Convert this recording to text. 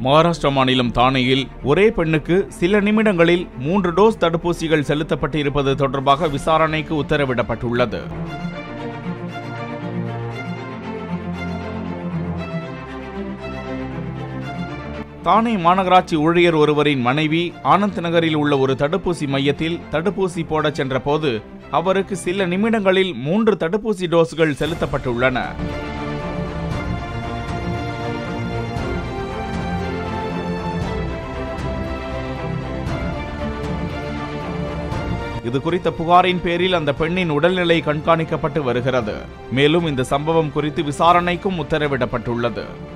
மகாராஷ்டிரா மாநிலம் தானேயில் ஒரே பெண்ணுக்கு சில நிமிடங்களில் மூன்று டோஸ் தடுப்பூசிகள் செலுத்தப்பட்டிருப்பது தொடர்பாக விசாரணைக்கு உத்தரவிடப்பட்டுள்ளது தானே மாநகராட்சி ஊழியர் ஒருவரின் மனைவி ஆனந்த் நகரில் உள்ள ஒரு தடுப்பூசி மையத்தில் தடுப்பூசி போடச் சென்றபோது அவருக்கு சில நிமிடங்களில் மூன்று தடுப்பூசி டோஸ்கள் செலுத்தப்பட்டுள்ளன இது குறித்த புகாரின் பேரில் அந்த பெண்ணின் உடல்நிலை கண்காணிக்கப்பட்டு வருகிறது மேலும் இந்த சம்பவம் குறித்து விசாரணைக்கும் உத்தரவிடப்பட்டுள்ளது